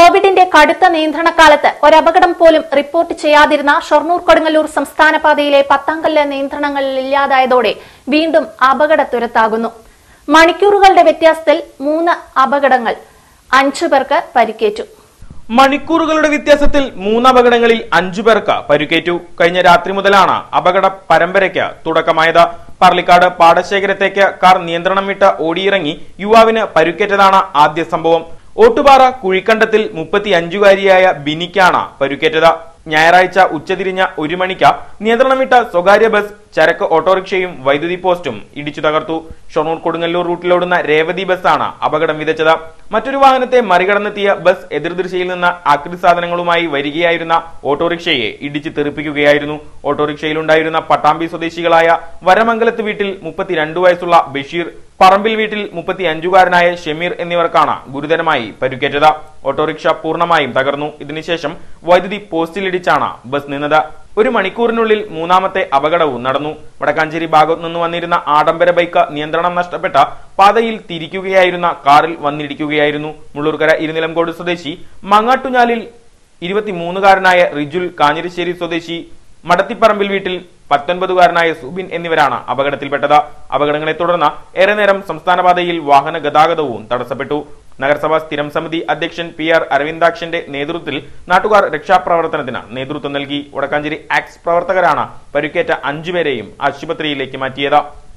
കോവിഡിന്റെ കടുത്ത നിയന്ത്രണകാലത്ത് ഒരപകടം പോലും റിപ്പോർട്ട് ചെയ്യാതിരുന്ന ഷൊർണൂർ കൊടുങ്ങല്ലൂർ സംസ്ഥാന പാതയിലെ പത്താംകല്ല് നിയന്ത്രണങ്ങൾ ഇല്ലാതായതോടെ വീണ്ടും അപകടത്തുരത്താകുന്നു മണിക്കൂറുകളുടെ വ്യത്യാസത്തിൽ മൂന്ന് അപകടങ്ങൾ അഞ്ചു പേർക്ക് പരിക്കേറ്റു മണിക്കൂറുകളുടെ വ്യത്യാസത്തിൽ മൂന്ന് അപകടങ്ങളിൽ അഞ്ചു പേർക്ക് പരിക്കേറ്റു കഴിഞ്ഞ രാത്രി മുതലാണ് അപകട പരമ്പരയ്ക്ക് തുടക്കമായത് പർളിക്കാട് പാടശേഖരത്തേക്ക് കാർ നിയന്ത്രണം വിട്ട് ഓടിയിറങ്ങി യുവാവിന് പരുക്കേറ്റതാണ് ആദ്യ സംഭവം ഓട്ടുപാറ കുഴിക്കണ്ടത്തിൽ മുപ്പത്തിയഞ്ചുകാരിയായ ബിനിക്കാണ് പരുക്കേറ്റത് ഞായറാഴ്ച ഉച്ചതിരിഞ്ഞ ഒരു മണിക്ക് നിയന്ത്രണം വിട്ട സ്വകാര്യ ബസ് ചരക്ക് ഓട്ടോറിക്ഷയും വൈദ്യുതി പോസ്റ്റും ഇടിച്ചു തകർത്തു ഷൊർണൂർ കൊടുങ്ങല്ലൂർ റൂട്ടിലോടുന്ന രേവതി ബസ്സാണ് അപകടം വിതച്ചത് മറ്റൊരു വാഹനത്തെ മറികടന്നെത്തിയ ബസ് എതിർദിശയിൽ നിന്ന് ആക്രി സാധനങ്ങളുമായി വരികയായിരുന്ന ഓട്ടോറിക്ഷയെ ഇടിച്ചു തെറിപ്പിക്കുകയായിരുന്നു ഓട്ടോറിക്ഷയിലുണ്ടായിരുന്ന പട്ടാമ്പി സ്വദേശികളായ വരമംഗലത്ത് വീട്ടിൽ മുപ്പത്തിരണ്ട് വയസ്സുള്ള ബഷീർ പറമ്പിൽ വീട്ടിൽ മുപ്പത്തി അഞ്ചുകാരനായ ഷമീർ എന്നിവർക്കാണ് ഗുരുതരമായി പരുക്കേറ്റത് ഓട്ടോറിക്ഷ പൂർണ്ണമായും തകർന്നു ഇതിനുശേഷം വൈദ്യുതി പോസ്റ്റിലിടിച്ചാണ് ബസ് നിന്നത് ഒരു മണിക്കൂറിനുള്ളിൽ മൂന്നാമത്തെ അപകടവും നടന്നു വടക്കാഞ്ചേരി ഭാഗത്തു നിന്ന് വന്നിരുന്ന ആഡംബര ബൈക്ക് നിയന്ത്രണം നഷ്ടപ്പെട്ട പാതയിൽ തിരിക്കുകയായിരുന്ന കാറിൽ വന്നിടിക്കുകയായിരുന്നു മുള്ളൂർക്കര ഇരുനിലംകോട് സ്വദേശി മങ്ങാട്ടുഞ്ഞാലിൽ ഇരുപത്തിമൂന്നുകാരനായ റിജുൽ കാഞ്ഞിരശ്ശേരി സ്വദേശി മടത്തിപ്പറമ്പിൽ വീട്ടിൽ പത്തൊൻപതുകാരനായ സുബിൻ എന്നിവരാണ് അപകടത്തിൽപ്പെട്ടത് അപകടങ്ങളെ തുടർന്ന് ഏറെ നേരം സംസ്ഥാന പാതയിൽ വാഹന ഗതാഗതവും തടസ്സപ്പെട്ടു നഗരസഭാ സ്ഥിരം സമിതി അധ്യക്ഷൻ പി ആർ അരവിന്ദാക്ഷന്റെ നേതൃത്വത്തിൽ നാട്ടുകാർ രക്ഷാപ്രവർത്തനത്തിന് നേതൃത്വം നൽകി വടക്കാഞ്ചേരി ആക്സ് പ്രവർത്തകരാണ് പരുക്കേറ്റ അഞ്ചുപേരെയും ആശുപത്രിയിലേക്ക് മാറ്റിയത്